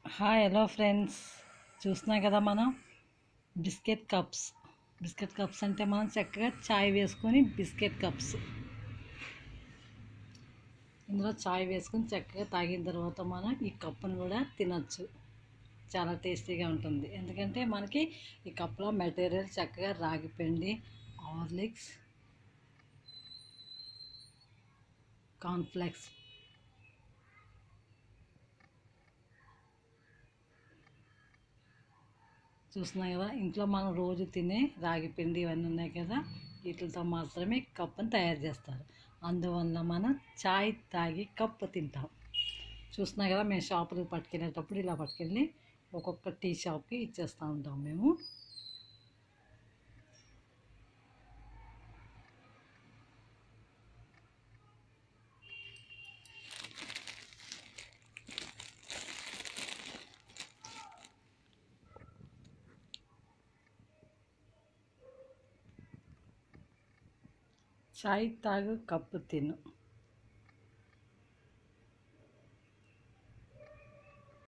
hi hello friends చూస్తున్నాం కదా మనం బిస్కెట్ కప్స్ బిస్కెట్ కప్స్ అంటే మనం చక్కగా చాయ్ వేసుకొని బిస్కెట్ కప్స్ ఇందులో చాయ్ వేసుకొని చక్కగా తాగిన తర్వాత మనం ఈ కప్పును కూడా తినొచ్చు చాలా టేస్టీగా ఉంటుంది ఎందుకంటే మనకి ఈ కప్లో మెటీరియల్ చక్కగా రాగి పిండి హార్లిక్స్ కార్న్ఫ్లెక్స్ చూస్తున్నాం కదా ఇంట్లో మనం రోజు తినే రాగి పిండి ఇవన్నీ ఉన్నాయి కదా వీటితో మాత్రమే కప్పుని తయారు చేస్తారు అందువల్ల మనం చాయ్ తాగి కప్పు తింటాం చూస్తున్నాం కదా మేము షాపులకు పట్టుకెళ్ళేటప్పుడు ఇలా పట్టుకెళ్ళి ఒక్కొక్క టీ షాప్కి ఇచ్చేస్తూ ఉంటాం మేము చాయ్ తాగు కప్పు తిను